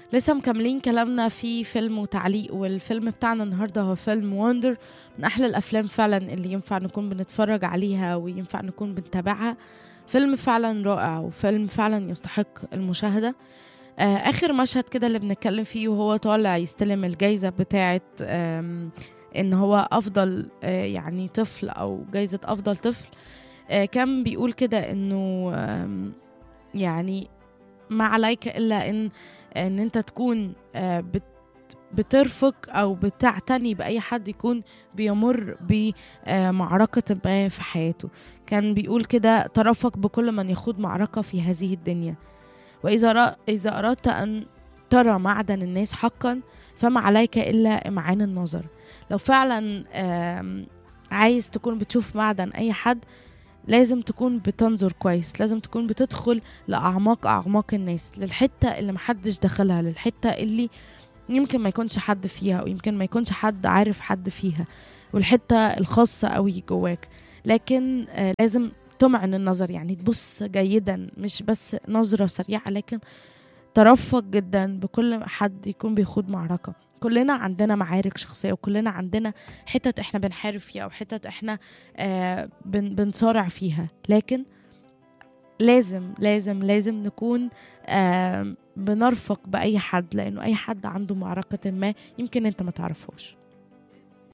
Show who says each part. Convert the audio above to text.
Speaker 1: لسه مكملين كلامنا في فيلم وتعليق والفيلم بتاعنا النهارده هو فيلم وندر من احلى الافلام فعلا اللي ينفع نكون بنتفرج عليها وينفع نكون بنتابعها فيلم فعلا رائع وفيلم فعلا يستحق المشاهده آه اخر مشهد كده اللي بنتكلم فيه وهو طالع يستلم الجايزه بتاعه آم، ان هو افضل آه يعني طفل او جايزه افضل طفل آه كان بيقول كده انه آم، يعني ما عليك الا ان ان انت تكون آه، بت بترفق او بتعتني باي حد يكون بيمر بمعركه ما في حياته كان بيقول كده ترفق بكل من يخوض معركه في هذه الدنيا واذا رأ... اذا اردت ان ترى معدن الناس حقا فما عليك الا امعان النظر لو فعلا آم، عايز تكون بتشوف معدن اي حد لازم تكون بتنظر كويس لازم تكون بتدخل لأعماق أعماق الناس للحتة اللي محدش دخلها للحتة اللي يمكن ما يكونش حد فيها ويمكن ما يكونش حد عارف حد فيها والحتة الخاصة قوي جواك لكن آه لازم تمعن النظر يعني تبص جيدا مش بس نظرة سريعة لكن ترفق جدا بكل حد يكون بيخوض معركة كلنا عندنا معارك شخصية وكلنا عندنا حتت احنا بنحارب فيها وحتت احنا آه بن بنصارع فيها لكن لازم لازم لازم نكون آه بنرفق بأي حد لأنه أي حد عنده معركة ما يمكن أنت ما تعرفهاش